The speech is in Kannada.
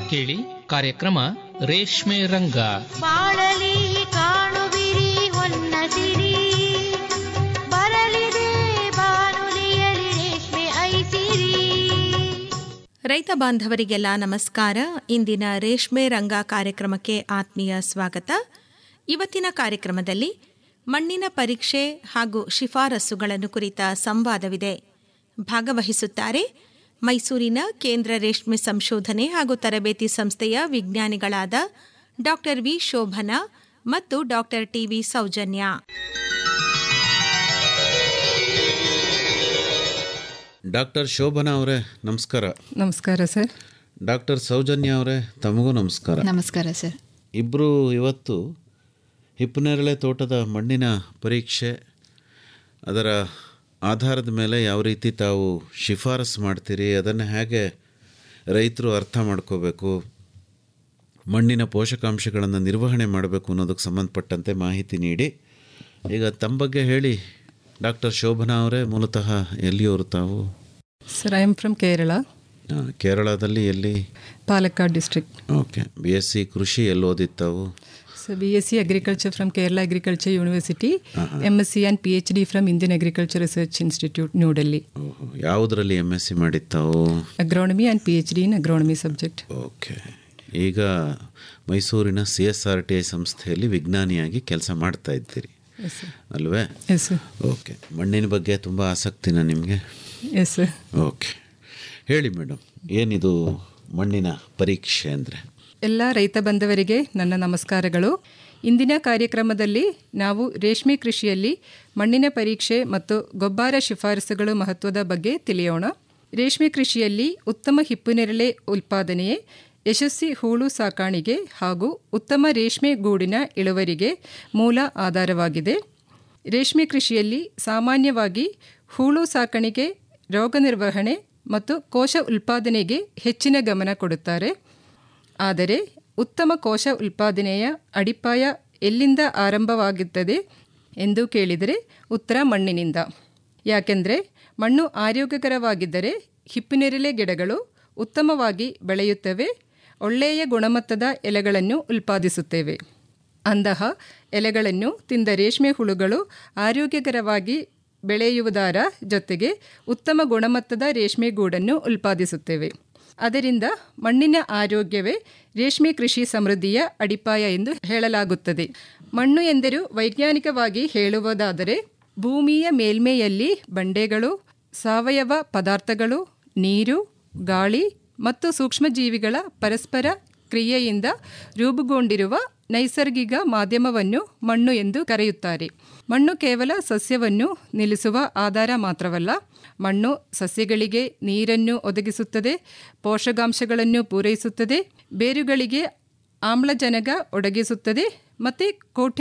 ಕೇಳಿ ಕಾರ್ಯಕ್ರಮ ರೇಷ್ಮೆ ರಂಗ ಬಾಳಲಿ ಕಾಣುವಿರಿ ಹೊನ್ನ ಸಿರಿ ಬರಲಿದೆ ಬಾನುಲಿಯಲಿ ರೇಷ್ಮೆ ಐಸಿರಿ ರೈತ ಬಾಂಧವರಿಗೆಲ್ಲ ನಮಸ್ಕಾರ ಇಂದಿನ ರೇಷ್ಮೆ ರಂಗ ಕಾರ್ಯಕ್ರಮಕ್ಕೆ ಆತ್ಮೀಯ ಸ್ವಾಗತ ಇವತ್ತಿನ ಕಾರ್ಯಕ್ರಮದಲ್ಲಿ ಮಣ್ಣಿನ ಪರೀಕ್ಷೆ ಹಾಗೂ ಶಿಫಾರಸುಗಳನ್ನು ಕುರಿತ ಸಂವಾದವಿದೆ ಭಾಗವಹಿಸುತ್ತಾರೆ ಮೈಸೂರಿನ ಕೇಂದ್ರ ರೇಷ್ಮೆ ಸಂಶೋಧನೆ ಹಾಗೂ ತರಬೇತಿ ಸಂಸ್ಥೆಯ ವಿಜ್ಞಾನಿಗಳಾದ ಡಾಕ್ಟರ್ ವಿ ಶೋಭನಾ ಮತ್ತು doctor T V Soujanya doctor Shobhana ಅವರೇ ನಮಸ್ಕಾರ ನಮಸ್ಕಾರ ಸರ್ ಡಾಕ್ಟರ್ ಸೌಜನ್ಯ ಅವರೇ ತಮಗೂ ನಮಸ್ಕಾರ ನಮಸ್ಕಾರ ಸರ್ ಇಬ್ಬರು ಇವತ್ತು ಹಿಪ್ಪನೇರಳೆ ತೋಟದ ಮಣ್ಣಿನ ಪರೀಕ್ಷೆ ಅದರ ಆಧಾರದ ಮೇಲೆ ಯಾವ ರೀತಿ ತಾವು ಶಿಫಾರಸು ಮಾಡ್ತೀರಿ ಅದನ್ನು ಹೇಗೆ ರೈತರು ಅರ್ಥ ಮಾಡ್ಕೋಬೇಕು ಮಣ್ಣಿನ ಪೋಷಕಾಂಶಗಳನ್ನು ನಿರ್ವಹಣೆ ಮಾಡಬೇಕು ಅನ್ನೋದಕ್ಕೆ ಸಂಬಂಧಪಟ್ಟಂತೆ ಮಾಹಿತಿ ನೀಡಿ ಈಗ ತಮ್ಮ ಬಗ್ಗೆ ಹೇಳಿ ಡಾಕ್ಟರ್ ಶೋಭನಾ ಅವರೇ ಮೂಲತಃ ಎಲ್ಲಿಯವರು ತಾವು sir I am from Kerala ಆ, ಕೇರಳದಲ್ಲಿ ಎಲ್ಲಿ Palakkad district okay B S C ಕೃಷಿ ಎಲ್ಲಿ ಓದಿತ್ತಾವು so B S C agriculture from Kerala agriculture university M S C and P H D from Indian agriculture research institute new Delhi ಓಹೋ ಯಾವುದರಲ್ಲಿ ಎಮ್ ಎಸ್ ಸಿ ಮಾಡಿತ್ತಾವು agronomy and P H D in agronomy subject okay ಈಗ ಮೈಸೂರಿನ C S R T I ಸಂಸ್ಥೆಯಲ್ಲಿ ವಿಜ್ಞಾನಿಯಾಗಿ ಕೆಲಸ ಮಾಡ್ತಾ ಇದ್ದೀರಿ ಎಸ್ ಸರ್ ಅಲ್ವೇ ಎಸ್ ಸರ್ ಓಕೆ ಮಣ್ಣಿನ ಬಗ್ಗೆ ತುಂಬ ಆಸಕ್ತಿನ ನಿಮಗೆ ಎಸ್ ಸರ್ ಓಕೆ ಹೇಳಿ ಮೇಡಮ್ ಏನಿದು ಮಣ್ಣಿನ ಪರೀಕ್ಷೆ ಅಂದರೆ ಎಲ್ಲ ರೈತ ಬಂಧವರಿಗೆ ನನ್ನ ನಮಸ್ಕಾರಗಳು ಇಂದಿನ ಕಾರ್ಯಕ್ರಮದಲ್ಲಿ ನಾವು ರೇಷ್ಮೆ ಕೃಷಿಯಲ್ಲಿ ಮಣ್ಣಿನ ಪರೀಕ್ಷೆ ಮತ್ತು ಗೊಬ್ಬರ ಶಿಫಾರಸುಗಳು ಮಹತ್ವದ ಬಗ್ಗೆ ತಿಳಿಯೋಣ ರೇಷ್ಮೆ ಕೃಷಿಯಲ್ಲಿ ಉತ್ತಮ ಹಿಪ್ಪುನೇರಳೆ ಉತ್ಪಾದನೆಯೇ ಯಶಸ್ವಿ ಹೂಳು ಸಾಕಾಣಿಕೆ ಹಾಗೂ ಉತ್ತಮ ರೇಷ್ಮೆ ಗೂಡಿನ ಇಳುವರಿಗೆ ಮೂಲ ಆಧಾರವಾಗಿದೆ ರೇಷ್ಮೆ ಕೃಷಿಯಲ್ಲಿ ಸಾಮಾನ್ಯವಾಗಿ ಹೂಳು ಸಾಕಾಣಿಕೆ ರೋಗ ನಿರ್ವಹಣೆ ಮತ್ತು ಕೋಶ ಉತ್ಪಾದನೆಗೆ ಹೆಚ್ಚಿನ ಗಮನ ಕೊಡುತ್ತಾರೆ ಆದರೆ ಉತ್ತಮ ಕೋಶ ಉತ್ಪಾದನೆಯ ಅಡಿಪಾಯ ಎಲ್ಲಿಂದ ಆರಂಭವಾಗುತ್ತದೆ ಎಂದು ಕೇಳಿದರೆ ಉತ್ತರ ಮಣ್ಣಿನಿಂದ ಯಾಕೆಂದರೆ ಮಣ್ಣು ಆರೋಗ್ಯಕರವಾಗಿದ್ದರೆ ಹಿಪ್ಪುನೆರಳೆ ಗಿಡಗಳು ಉತ್ತಮವಾಗಿ ಬೆಳೆಯುತ್ತವೆ ಒಳ್ಳೆಯ ಗುಣಮಟ್ಟದ ಎಲೆಗಳನ್ನು ಉತ್ಪಾದಿಸುತ್ತೇವೆ ಅಂತಹ ಎಲೆಗಳನ್ನು ತಿಂದ ರೇಷ್ಮೆ ಹುಳುಗಳು ಆರೋಗ್ಯಕರವಾಗಿ ಬೆಳೆಯುವುದರ ಜೊತೆಗೆ ಉತ್ತಮ ಗುಣಮಟ್ಟದ ರೇಷ್ಮೆ ಗೂಡನ್ನು ಉತ್ಪಾದಿಸುತ್ತೇವೆ ಅದರಿಂದ ಮಣ್ಣಿನ ಆರೋಗ್ಯವೇ ರೇಷ್ಮೆ ಕೃಷಿ ಸಮೃದ್ಧಿಯ ಅಡಿಪಾಯ ಎಂದು ಹೇಳಲಾಗುತ್ತದೆ ಮಣ್ಣು ಎಂದರೂ ವೈಜ್ಞಾನಿಕವಾಗಿ ಹೇಳುವುದಾದರೆ ಭೂಮಿಯ ಮೇಲ್ಮೆಯಲ್ಲಿ ಬಂಡೆಗಳು ಸಾವಯವ ಪದಾರ್ಥಗಳು ನೀರು ಗಾಳಿ ಮತ್ತು ಸೂಕ್ಷ್ಮಜೀವಿಗಳ ಪರಸ್ಪರ ಕ್ರಿಯೆಯಿಂದ ರೂಪುಗೊಂಡಿರುವ ನೈಸರ್ಗಿಕ ಮಾಧ್ಯಮವನ್ನು ಮಣ್ಣು ಎಂದು ಕರೆಯುತ್ತಾರೆ ಮಣ್ಣು ಕೇವಲ ಸಸ್ಯವನ್ನು ನಿಲ್ಲಿಸುವ ಆಧಾರ ಮಾತ್ರವಲ್ಲ ಮಣ್ಣು ಸಸ್ಯಗಳಿಗೆ ನೀರನ್ನು ಒದಗಿಸುತ್ತದೆ ಪೋಷಕಾಂಶಗಳನ್ನು ಪೂರೈಸುತ್ತದೆ ಬೇರುಗಳಿಗೆ ಆಮ್ಲಜನಕ ಒದಗಿಸುತ್ತದೆ ಮತ್ತು ಕೋಟ್ಯ